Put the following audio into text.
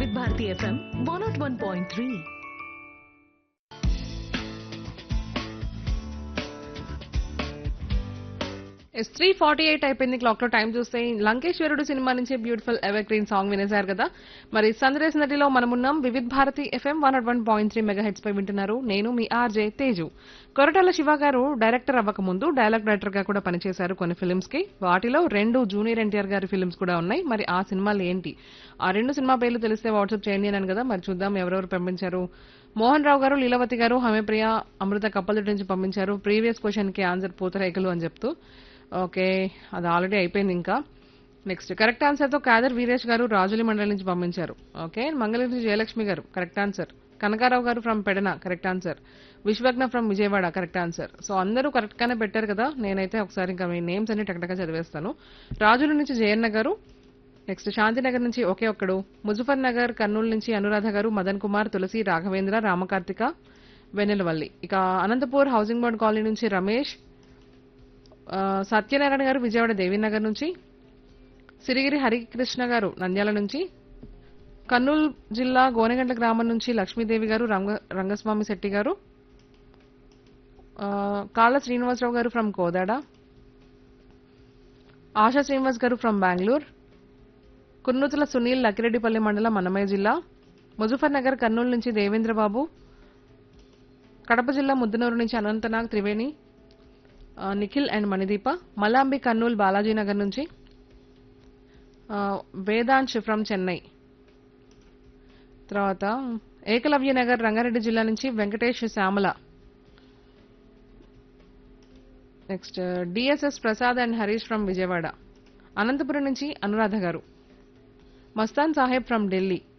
వివిధ Bharati FM one nought one point three yes three forty eight అయిపోయింది clock లో time చూస్తే లంకేశ్వరుడు సినిమా నుంచి బ్యూటిఫుల్ ఎవర్ గ్రీన్ సాంగ్ వినేశారు కదా మరి సందరేశ్ నదిలో మనమున్నాం Vividh Bharati FM one nought one point three megahertz పై వింటున్నారు నేను మీ ఆర్జే తేజు కొరటాల శివ గారు డైరెక్టర్ అవ్వక ముందు డైలాగ్ రైటర్ గా కూడా పనిచేశారు కొన్ని ఫిల్మ్స్ కి వాటిలో రెండు జూనియర్ ఎన్టీఆర్ గారి ఫిల్మ్స్ కూడా ఉన్నాయి మరి ఆ సినిమాలు ఏంటి ఆ రెండు సినిమా పేర్లు తెలిస్తే వాట్సాప్ చేయండి అన్నాను కదా మరి చూద్దాం ఎవరెవరు పంపించారు మోహన్ రావు గారు లీలావతి గారు హమేప్రియ అమృత కప్పల నుంచి పంపించారు ప్రీవియస్ క్వశ్చన్ కి ఆన్సర్ పూతరేఖలు అని చెప్తూ ఓకే అది ఆల్రెడీ అయిపోయింది ఇంకా నెక్స్ట్ కరెక్ట్ ఆన్సర్ తో కాదర్ వీరేష్ గారు రాజులి మండలి నుంచి పంపించారు ఓకే మంగళగిరి నుంచి జయలక్ష్మి గారు correct answer Kanakarao garu from Pedana correct answer Vishwagna from Vijayawada correct answer so అందరూ కరెక్ట్ గానే పెట్టారు కదా నేనైతే ఒకసారి ఇంకా మీ నేమ్స్ అన్ని టక్టగా చదివేస్తాను రాజుల నుంచి జయన్న గారు నెక్స్ట్ శాంతినగర్ నుంచి ఒకే ఒక్కడు ముజఫర్ నగర్ కర్నూలు నుంచి అనురాధ గారు మదన్ కుమార్ తులసి రాఘవేంద్ర రామకార్తిక వెన్నెలవల్లి ఇక అనంతపూర్ హౌసింగ్ బోర్డ్ కాలనీ నుంచి రమేష్ ఆ, సత్యనారాయణ గారు విజయవాడ దేవీనగర్ నుంచి సిరిగిరి హరికృష్ణ గారు నంద్యాల నుంచి కర్నూలు జిల్లా గోనెగండ్ల గ్రామం నుంచి లక్ష్మీదేవి గారు రంగ రంగస్వామి శెట్టి గారు ఆ, కాళ్ళ శ్రీనివాసరావు గారు ఫ్రమ్ కోదాడ ఆశా శ్రీనివాస్ గారు ఫ్రమ్ బెంగళూరు కుర్నూతుల సునీల్ లకిరెడ్డిపల్లి మండలం అన్నమయ్య జిల్లా ముజఫర్ నగర్ కర్నూలు నుంచి దేవేంద్ర బాబు కడప జిల్లా ముద్దనూరు నుంచి అనంతనాగ్ త్రివేణి ఆ, నిఖిల్ అండ్ మణిదీప మలాంబి కర్నూలు బాలాజీ నగర్ నుంచి ఆ, వేదాంశ్ ఫ్రమ్ చెన్నై తర్వాత ఏకలవ్య నగర్ రంగారెడ్డి జిల్లా నుంచి Venkatesh Shyamala next DSS Prasad and Harish from Vijayawada Anantapur నుంచి అనురాధ గారు మస్తాన్ సాహెబ్ ఫ్రమ్ ఢిల్లీ